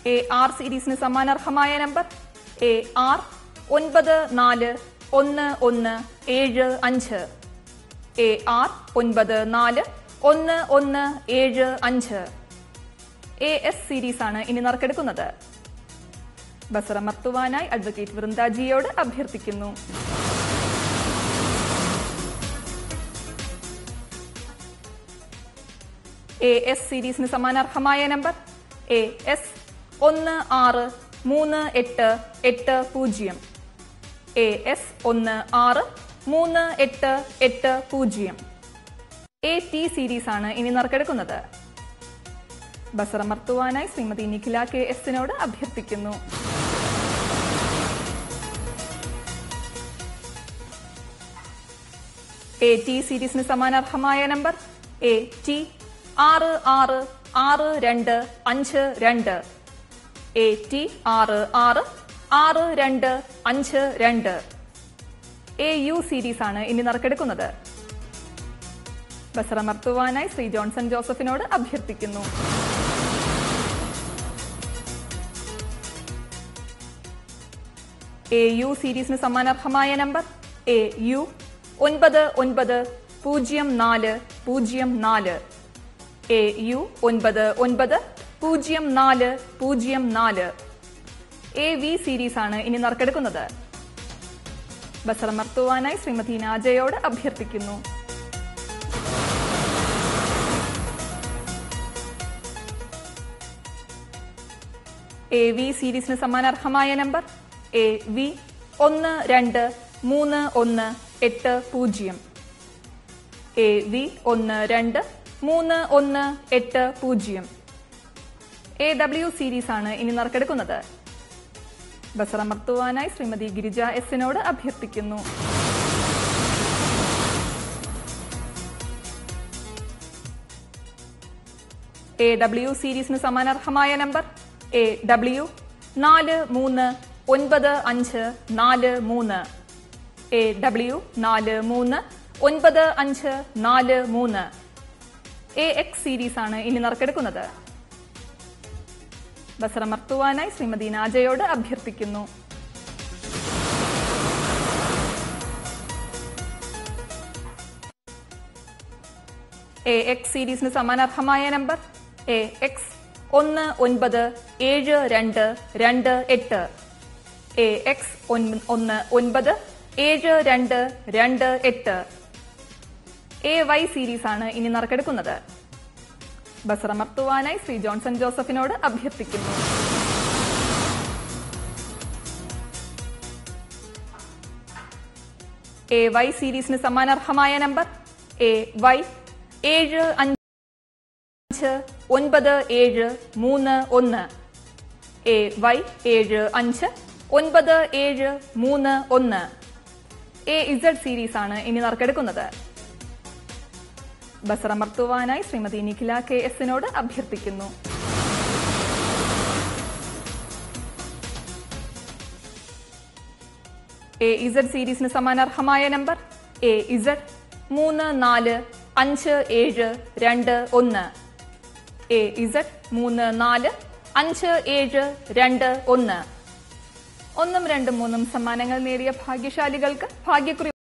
A R സീരീസിന് സമ്മാനാർഹമായ number A R ഒൻപത് നാല് ഒന്ന് ഒന്ന് ഏഴ് അഞ്ച് എ ആർ ഒൻപത് നാല് ഒന്ന് ഒന്ന് ഏഴ് അഞ്ച് എ എസ് സീരീസ് ആണ് ഇനി നറുക്കെടുക്കുന്നത് ബസറമർത്തുവാനായി അഡ്വക്കേറ്റ് വൃന്ദാജിയോട് അഭ്യർത്ഥിക്കുന്നു എ എസ് സീരീസിന് സമാനാർഹമായ നമ്പർ എ എസ് ഒന്ന് ആറ് മൂന്ന് എട്ട് എട്ട് പൂജ്യം എ എസ് ഒന്ന് ആറ് മൂന്ന് എട്ട് എട്ട് പൂജ്യം എ ടി സീരീസ് ആണ് ഇനി നറുക്കെടുക്കുന്നത് ബസറമർത്തുവാനായി ശ്രീമതി നിഖില കെ എസിനോട് അഭ്യർത്ഥിക്കുന്നു എ ടി സീരീസിന് സമാനാർഹമായ നമ്പർ എ ടി ആറ് ആറ് ആറ് രണ്ട് അഞ്ച് രണ്ട് എ ടി ആറ് ആറ് ആറ് രണ്ട് അഞ്ച് രണ്ട് എ യു സീരീസ് ആണ് ഇനി നറുക്കെടുക്കുന്നത് ബസറമർത്തുവാനായി ശ്രീ ജോൺസൺ ജോസഫിനോട് അഭ്യർത്ഥിക്കുന്നു എ യു സീരീസിന് സമ്മാനാർഹമായ നമ്പർ എ യു ഒൻപത് ഒൻപത് പൂജ്യം നാല് പൂജ്യം നാല് എ യു ഒൻപത് ഒൻപത് പൂജ്യം നാല് പൂജ്യം നാല് എ വി സീരീസ് ആണ് ഇനി നറുക്കെടുക്കുന്നത് ബസറമർത്തുവാനായി ശ്രീമതി നാജയോട് അഭ്യർത്ഥിക്കുന്നു എ വി സീരീസിന് സമ്മാനാർഹമായ നമ്പർ എ വി ഒന്ന് രണ്ട് മൂന്ന് ഒന്ന് എട്ട് പൂജ്യം എ വി ഒന്ന് രണ്ട് മൂന്ന് ഒന്ന് എട്ട് പൂജ്യം എ ഡബ്ല്യു സീരീസ് ആണ് ഇനി നറുക്കെടുക്കുന്നത് ബസറമർത്തുവാനായി ശ്രീമതി ഗിരിജ എസിനോട് അഭ്യർത്ഥിക്കുന്നു എ ഡബ്ല്യു സീരീസിന് സമാനാർഹമായ നമ്പർ എ ഡബ്ല്യു നാല് മൂന്ന് ഒൻപത് അഞ്ച് നാല് മൂന്ന് എ ഡബ്ല്യു നാല് മൂന്ന് ഒൻപത് അഞ്ച് നാല് മൂന്ന് എ എക്സ് സീരീസ് ആണ് ഇനി നറുക്കെടുക്കുന്നത് ബസറമർത്തുവാനായി ശ്രീമതി നാജയോട് അഭ്യർത്ഥിക്കുന്നു എ എക്സ് സീരീസിന് സമാനാർഹമായ നമ്പർ എ എക്സ് ഒന്ന് ഒൻപത് ഏഴ് രണ്ട് രണ്ട് എട്ട് എ എക്സ് ഒന്ന് ഒൻപത് ഏഴ് രണ്ട് രണ്ട് എട്ട് എ വൈ സീരീസ് ആണ് ഇനി നറുക്കെടുക്കുന്നത് ബസറമർത്തുവാനായി ശ്രീ ജോൺസൺ ജോസഫിനോട് അഭ്യർത്ഥിക്കുന്നു എ വൈ സീരീസിന് സമ്മാനാർഹമായ നമ്പർ എ വൈ ഏഴ് അഞ്ച് ഒൻപത് ഏഴ് മൂന്ന് ഒന്ന് എ വൈ ഏഴ് അഞ്ച് ഒൻപത് ഏഴ് മൂന്ന് ഒന്ന് എ ഇസഡ് സീരീസ് ആണ് ഇനി നറുക്കെടുക്കുന്നത് ബസറമർത്തുവാനായി ശ്രീമതി നിഖില കെ എസിനോട് അഭ്യർത്ഥിക്കുന്നു എ ഇസഡ് സീരീസിന് സമാനാർഹമായ നമ്പർ എ ഇസഡ് മൂന്ന് നാല് അഞ്ച് ഏഴ് രണ്ട് ഒന്ന് എ ഇസഡ് മൂന്ന് നാല് അഞ്ച് ഏഴ് രണ്ട് ഒന്ന് ഒന്നും രണ്ടും മൂന്നും സമ്മാനങ്ങൾ നേടിയ ഭാഗ്യശാലികൾക്ക് ഭാഗ്യക്കുറി